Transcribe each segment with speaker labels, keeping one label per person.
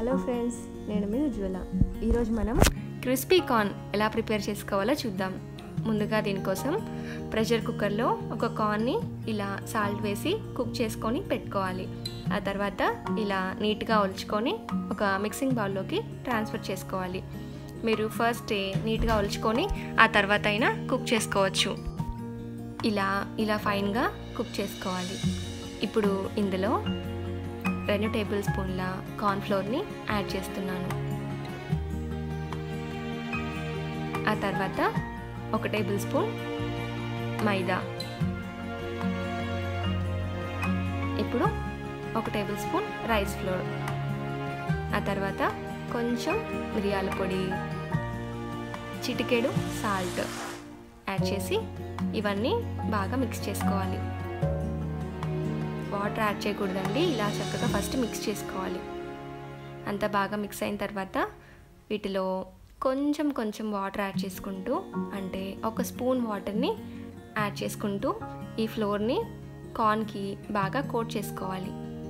Speaker 1: hello friends నేను మీ ఉజ్వల ఈరోజు మనం క్రిస్పీ కార్న్ ఎలా ప్రిపేర్ చేసుకోవాలో చూద్దాం ముందుగా దీనికోసం ప్రెషర్ కుక్కర్లో ఒక కార్న్ని ఇలా సాల్ట్ వేసి కుక్ చేసుకొని పెట్టుకోవాలి ఆ తర్వాత ఇలా నీట్గా ఒలుచుకొని ఒక మిక్సింగ్ బౌల్లోకి ట్రాన్స్ఫర్ చేసుకోవాలి మీరు ఫస్ట్ నీట్గా ఒలుచుకొని ఆ తర్వాత అయినా కుక్ చేసుకోవచ్చు ఇలా ఇలా ఫైన్గా కుక్ చేసుకోవాలి ఇప్పుడు ఇందులో రెండు టేబుల్ స్పూన్ల కార్న్ఫ్లోర్ని యాడ్ చేస్తున్నాను ఆ తర్వాత ఒక టేబుల్ స్పూన్ మైదా ఇప్పుడు ఒక టేబుల్ స్పూన్ రైస్ ఫ్లోర్ ఆ తర్వాత కొంచెం మిరియాల పొడి చిటికెడు సాల్ట్ యాడ్ చేసి ఇవన్నీ బాగా మిక్స్ చేసుకోవాలి వాటర్ యాడ్ చేయకూడదండి ఇలా చక్కగా ఫస్ట్ మిక్స్ చేసుకోవాలి అంత బాగా మిక్స్ అయిన తర్వాత వీటిలో కొంచెం కొంచెం వాటర్ యాడ్ చేసుకుంటూ అంటే ఒక స్పూన్ వాటర్ని యాడ్ చేసుకుంటూ ఈ ఫ్లోర్ని కార్న్కి బాగా కోట్ చేసుకోవాలి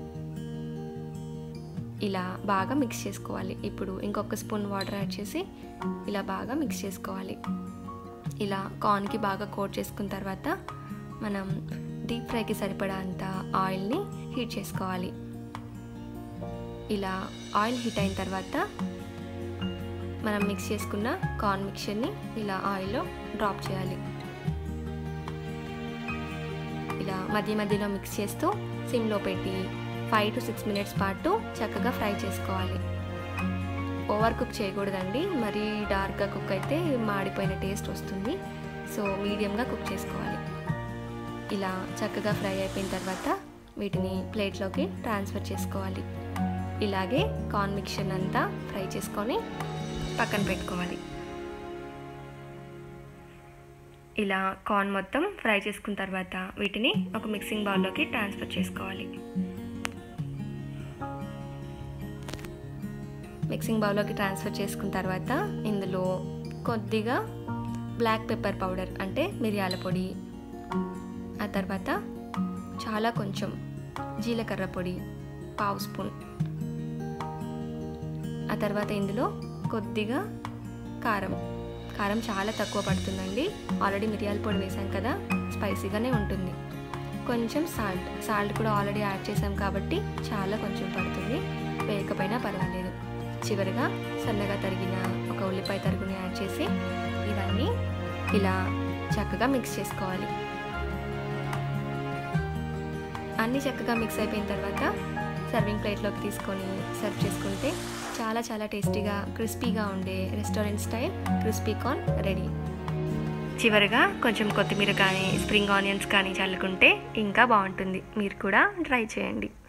Speaker 1: ఇలా బాగా మిక్స్ చేసుకోవాలి ఇప్పుడు ఇంకొక స్పూన్ వాటర్ యాడ్ చేసి ఇలా బాగా మిక్స్ చేసుకోవాలి ఇలా కార్న్కి బాగా కోట్ చేసుకున్న తర్వాత మనం డీప్ ఫ్రైకి సరిపడా అంత ఆయిల్ని హీట్ చేసుకోవాలి ఇలా ఆయిల్ హీట్ అయిన తర్వాత మనం మిక్స్ చేసుకున్న కార్న్ మిక్చర్ని ఇలా ఆయిల్లో డ్రాప్ చేయాలి ఇలా మధ్య మధ్యలో మిక్స్ చేస్తూ సిమ్లో పెట్టి ఫైవ్ టు సిక్స్ మినిట్స్ పాటు చక్కగా ఫ్రై చేసుకోవాలి ఓవర్ కుక్ చేయకూడదండి మరీ డార్క్గా కుక్ అయితే మాడిపోయిన టేస్ట్ వస్తుంది సో మీడియంగా కుక్ చేసుకోవాలి ఇలా చక్కగా ఫ్రై అయిపోయిన తర్వాత వీటిని ప్లేట్లోకి ట్రాన్స్ఫర్ చేసుకోవాలి ఇలాగే కార్న్ మిక్చర్ అంతా ఫ్రై చేసుకొని పక్కన పెట్టుకోవాలి ఇలా కార్న్ మొత్తం ఫ్రై చేసుకున్న తర్వాత వీటిని ఒక మిక్సింగ్ బౌల్లోకి ట్రాన్స్ఫర్ చేసుకోవాలి మిక్సింగ్ బౌల్లోకి ట్రాన్స్ఫర్ చేసుకున్న తర్వాత ఇందులో కొద్దిగా బ్లాక్ పెప్పర్ పౌడర్ అంటే మిరియాల పొడి ఆ తర్వాత చాలా కొంచెం జీలకర్ర పొడి పావు స్పూన్ ఆ తర్వాత ఇందులో కొద్దిగా కారం కారం చాలా తక్కువ పడుతుందండి ఆల్రెడీ మిరియాల పొడి వేసాం కదా స్పైసీగానే ఉంటుంది కొంచెం సాల్ట్ సాల్ట్ కూడా ఆల్రెడీ యాడ్ చేసాం కాబట్టి చాలా కొంచెం పడుతుంది వేయకపోయినా పర్వాలేదు చివరిగా సన్నగా తరిగిన ఒక ఉల్లిపాయ తరుగుని యాడ్ చేసి ఇవన్నీ ఇలా చక్కగా మిక్స్ చేసుకోవాలి అన్నీ చక్కగా మిక్స్ అయిపోయిన తర్వాత సర్వింగ్ ప్లేట్లోకి తీసుకొని సర్వ్ చేసుకుంటే చాలా చాలా టేస్టీగా క్రిస్పీగా ఉండే restaurant style crispy corn ready చివరిగా కొంచెం కొత్తిమీర కానీ స్ప్రింగ్ ఆనియన్స్ కానీ చల్లుకుంటే ఇంకా బాగుంటుంది మీరు కూడా ట్రై చేయండి